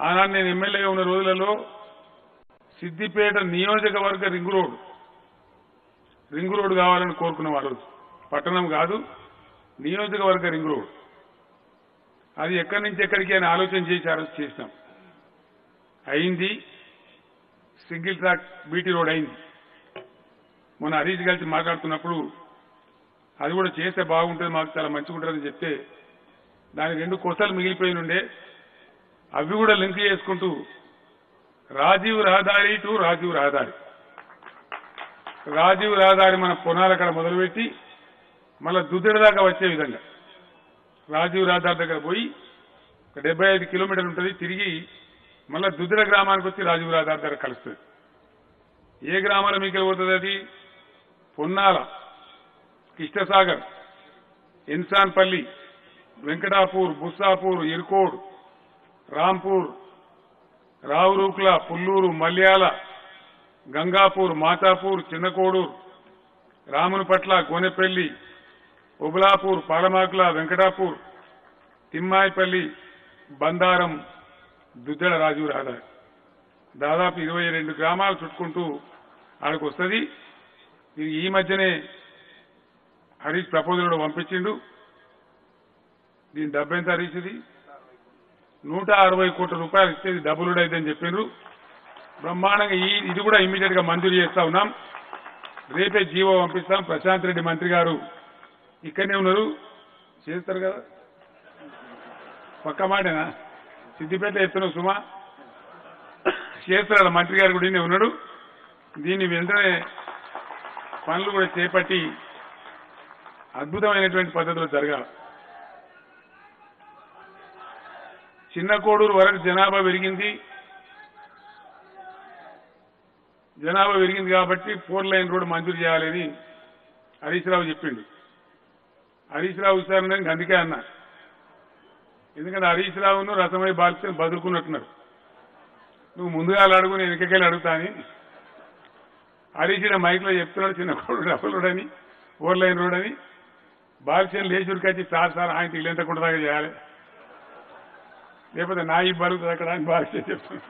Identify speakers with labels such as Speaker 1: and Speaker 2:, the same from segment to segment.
Speaker 1: ఆనాడు నేను ఎమ్మెల్యేగా ఉన్న రోజులలో సిద్దిపేట నియోజకవర్గ రింగ్ రోడ్ రింగ్ రోడ్ కావాలని కోరుకున్నాం ఆ రోజు పట్టణం కాదు నియోజకవర్గ రింగ్ రోడ్ అది ఎక్కడి నుంచి ఎక్కడికి అని ఆలోచన చేసి ఆ రోజు చేసినాం అయింది సింగిల్ ట్రాక్ బీటీ రోడ్ అయింది మొన్న హరీష్ కలిసి మాట్లాడుతున్నప్పుడు అది కూడా చేస్తే బాగుంటుంది మాకు చాలా మంచిగా ఉంటుందని చెప్తే దానికి రెండు కొసలు మిగిలిపోయి ఉండే అవి కూడా లింక్ చేసుకుంటూ రాజీవ్ రహదారి టు రాజీవ్ రహదారి రాజీవ్ రహదారి మన పొనాల అక్కడ మొదలుపెట్టి మళ్ళా దుద్దెడ దాకా వచ్చే విధంగా రాజీవ్ రహదారి దగ్గర పోయి ఒక డెబ్బై ఐదు కిలోమీటర్లు ఉంటుంది తిరిగి మళ్ళా దుద్దెడ గ్రామానికి వచ్చి రాజీవ్ రహదారి దగ్గర కలుస్తుంది ఏ గ్రామాల మీకు పోతుంది అది పొన్నాల కిష్టసాగర్ ఇన్సాన్పల్లి వెంకటాపూర్ బుస్సాపూర్ ఇరుకోడ్ రాంపూర్ రావురూక్ల పుల్లూరు మల్యాల గంగాపూర్ మాతాపూర్ చిన్నకోడూరు రామునిపట్ల గోనెపల్లి ఉబలాపూర్ పాలమాకుల వెంకటాపూర్ తిమ్మాయిపల్లి బందారం దుద్దెడ రాజీవ్ రహదారి దాదాపు ఇరవై రెండు గ్రామాలు చుట్టుకుంటూ ఆడికి వస్తుంది ఇది ఈ మధ్యనే హరీష్ ప్రపోజల్ కూడా పంపించిండు దీని డబ్బు ఎంత హరీష్ ఇది నూట అరవై కోట్ల రూపాయలు ఇస్తే ఇది డబ్బులు అయిద్దని చెప్పిండ్రు బ్రహ్మాండంగా ఈ ఇది కూడా ఇమ్మీడియట్ గా మంజూరు చేస్తా ఉన్నాం రేపే జీవో పంపిస్తాం ప్రశాంత్ రెడ్డి మంత్రి గారు ఇక్కడనే ఉన్నారు చేస్తారు కదా పక్క మాటేనా సిద్దిపేట చెప్తున్నావు సుమా చేస్తాడు మంత్రి గారు కూడా ఈయనే ఉన్నాడు దీన్ని వెంటనే పనులు కూడా చేపట్టి అద్భుతమైనటువంటి పద్ధతిలో జరగాలి చిన్న కోడూరు వరకు జనాభా పెరిగింది జనాభా పెరిగింది కాబట్టి ఫోర్ లైన్ రోడ్ మంజూరు చేయాలని హరీష్ రావు చెప్పిండు హరీష్ రావు సార్ నేను అందుకే అన్నా ఎందుకంటే హరీష్ రావును రసమై బాలిస్తే బదులుకున్నట్టున్నారు నువ్వు ముందుగా అడుగు నేను వెనకకెళ్ళి అడుగుతా అని హరీష్ మైక్ లో చెప్తున్నాడు చిన్న కోడు డబుల్ రోడ్ అని ఫోర్ లైన్ రోడ్ అని బాలసేన లేచుడికి వచ్చి సార్ సార్ ఆయన ఇల్లు ఎంత దాకా చేయాలి లేకపోతే నా ఈ బలుగుతుంది అక్కడ అని బాలసేన చెప్తున్నాడు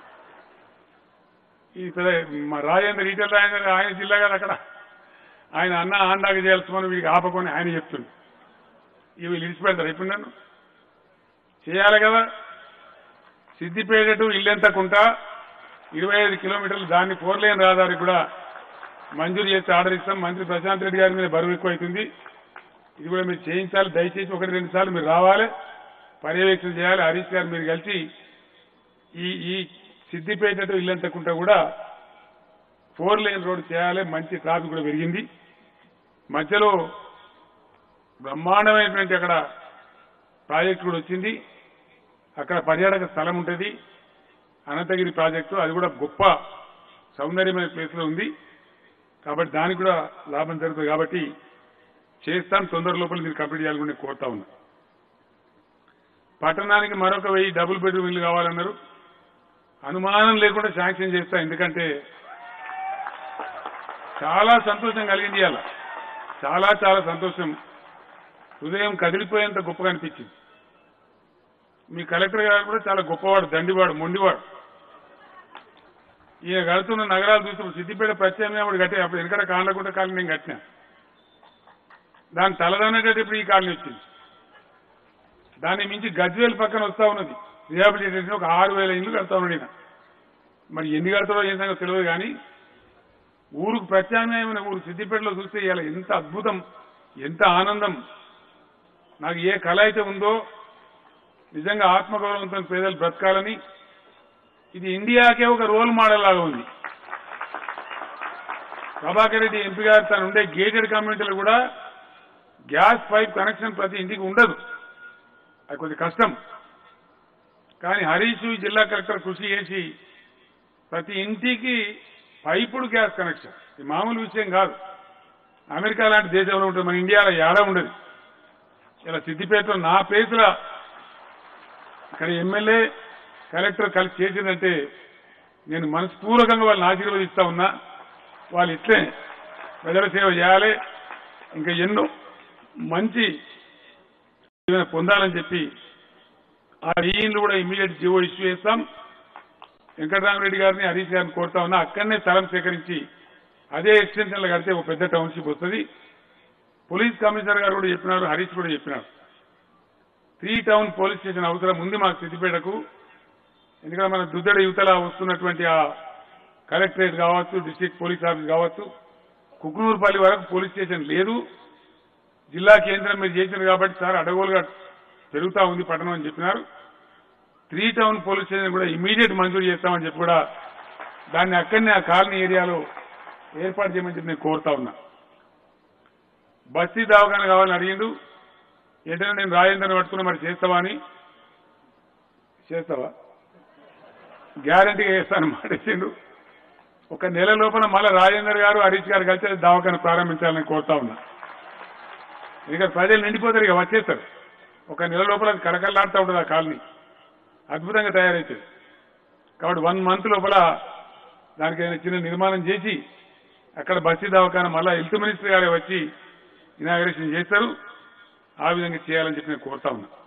Speaker 1: ఈ పెద్ద మా రాజేంద్ర ఈటల రాజేంద్ర ఆయన జిల్లా కదా అక్కడ ఆయన అన్న ఆండాక చేయాల్సిన వీడికి ఆపకొని ఆయన చెప్తుండు ఇవి వీళ్ళు ఇడిచిపెడతారు ఇప్పుడు నన్ను చేయాలి కదా సిద్దిపేట టు ఇల్లెంతకుంట ఇరవై ఐదు కిలోమీటర్లు దాన్ని ఫోర్ లేన్ రహదారికి కూడా మంజూరు చేసి ఆర్డర్ ఇస్తాం మంత్రి ప్రశాంత్ రెడ్డి గారి మీద బరువు ఎక్కువ అవుతుంది ఇది కూడా మీరు చేయించాలి దయచేసి ఒకటి రెండు సార్లు మీరు రావాలి పర్యవేక్షణ చేయాలి హరీష్ గారు మీరు కలిసి ఈ ఈ సిద్దిపేట టు ఇల్లంతకుంట కూడా ఫోర్ లేన్ రోడ్ చేయాలి మంచి ట్రాఫిక్ కూడా పెరిగింది మధ్యలో బ్రహ్మాండమైనటువంటి అక్కడ ప్రాజెక్ట్ కూడా వచ్చింది అక్కడ పర్యాటక స్థలం ఉంటుంది అనంతగిరి ప్రాజెక్టు అది కూడా గొప్ప సౌందర్యమైన ప్లేస్ లో ఉంది కాబట్టి దానికి కూడా లాభం జరుగుతుంది కాబట్టి చేస్తాం తొందర లోపల మీరు కంప్లీట్ చేయాలని నేను కోరుతా ఉన్నా పట్టణానికి మరొక వెయ్యి డబుల్ బెడ్రూమ్ ఇల్లు కావాలన్నారు అనుమానం లేకుండా శాంక్షన్ చేస్తా ఎందుకంటే చాలా సంతోషం కలిగింది ఇవాళ చాలా చాలా సంతోషం హృదయం కదిలిపోయేంత గొప్పగా అనిపించింది మీ కలెక్టర్ గారు కూడా చాలా గొప్పవాడు దండివాడు మొండివాడు ఈయన కడుతున్న నగరాలు చూసి సిద్దిపేట ప్రత్యామ్నాయుడు కట్టే అప్పుడు వెనకడ కాండకుంట కాలనీ నేను కట్టినా దాని తలదన్నట్టు ఇప్పుడు ఈ కాలనీ వచ్చింది దాన్ని మించి గజ్వేల్ పక్కన వస్తా ఉన్నది రిహాబిలిటేషన్ ఒక ఆరు వేల ఇల్లు కడతా ఉన్నాడు ఈయన మరి ఎన్ని కడతాడో ఏం సంగతి తెలియదు కానీ ఊరుకు ప్రత్యామ్నాయమైన ఊరు సిద్దిపేటలో చూస్తే ఇవాళ ఎంత అద్భుతం ఎంత ఆనందం నాకు ఏ కళ అయితే ఉందో నిజంగా ఆత్మగౌరవంతో పేదలు బ్రతకాలని ఇది ఇండియాకే ఒక రోల్ మోడల్ లాగా ఉంది ప్రభాకర్ రెడ్డి ఎంపీ గారు తను ఉండే గేటెడ్ కమ్యూనిటీలు కూడా గ్యాస్ పైప్ కనెక్షన్ ప్రతి ఇంటికి ఉండదు అది కొద్ది కష్టం కానీ హరీష్ జిల్లా కలెక్టర్ కృషి చేసి ప్రతి ఇంటికి పైపుడు గ్యాస్ కనెక్షన్ ఇది మామూలు విషయం కాదు అమెరికా లాంటి దేశంలో ఉంటుంది మన ఇండియాలో ఏడా ఉండదు ఇలా సిద్దిపేటలో నా ప్లేస్లో ఇక్కడ ఎమ్మెల్యే కలెక్టర్ కలిసి చేసిందంటే నేను మనస్పూర్వకంగా వాళ్ళని ఆశీర్వదిస్తా ఉన్నా వాళ్ళు ఇట్లే ప్రజల సేవ చేయాలి ఇంకా ఎన్నో మంచి జీవన పొందాలని చెప్పి ఆ ఈయన్లు కూడా ఇమీడియట్ జీవో ఇష్యూ చేస్తాం వెంకటరామరెడ్డి గారిని హరీష్ గారిని కోరుతా ఉన్నా అక్కడనే స్థలం సేకరించి అదే ఎక్స్టెన్షన్లో కడితే ఒక పెద్ద టౌన్షిప్ వస్తుంది పోలీస్ కమిషనర్ గారు కూడా చెప్పినారు హరీష్ కూడా చెప్పినారు త్రీ టౌన్ పోలీస్ స్టేషన్ అవసరం ఉంది మాకు సిద్దిపేటకు ఎందుకంటే మన దుద్దడ యువతల వస్తున్నటువంటి ఆ కలెక్టరేట్ కావచ్చు డిస్ట్రిక్ట్ పోలీస్ ఆఫీస్ కావచ్చు కుకునూరుపల్లి వరకు పోలీస్ స్టేషన్ లేదు జిల్లా కేంద్రం మీరు చేసింది కాబట్టి సార్ అడగోలుగా పెరుగుతా ఉంది పట్టణం అని చెప్పినారు త్రీ టౌన్ పోలీస్ స్టేషన్ కూడా ఇమీడియట్ మంజూరు చేస్తామని చెప్పి కూడా దాన్ని అక్కడనే ఆ కాలనీ ఏరియాలో ఏర్పాటు చేయమని చెప్పి నేను కోరుతా ఉన్నా బస్తీ దవాఖాన కావాలని అడిగిండు ఏంటంటే నేను రాజేంద్రని పట్టుకున్నా మరి చేస్తావా అని చేస్తావా గ్యారంటీగా చేస్తాను మాటేసిండు ఒక నెల లోపల మళ్ళీ రాజేందర్ గారు హరీష్ గారు కలిసి అది దవాఖాన ప్రారంభించాలని కోరుతా ఉన్నా ఇక ప్రజలు నిండిపోతారు ఇక వచ్చేస్తారు ఒక నెల లోపల అది కలకల్లాడుతూ ఉంటుంది ఆ కాలనీ అద్భుతంగా తయారైతుంది కాబట్టి వన్ మంత్ లోపల దానికి ఏదైనా చిన్న నిర్మాణం చేసి అక్కడ బస్తీ దవాఖాన మళ్ళా హెల్త్ మినిస్టర్ గారే వచ్చి ఇనాగరేషన్ చేస్తారు ఆ విధంగా చేయాలని చెప్పి నేను కోరుతా ఉన్నా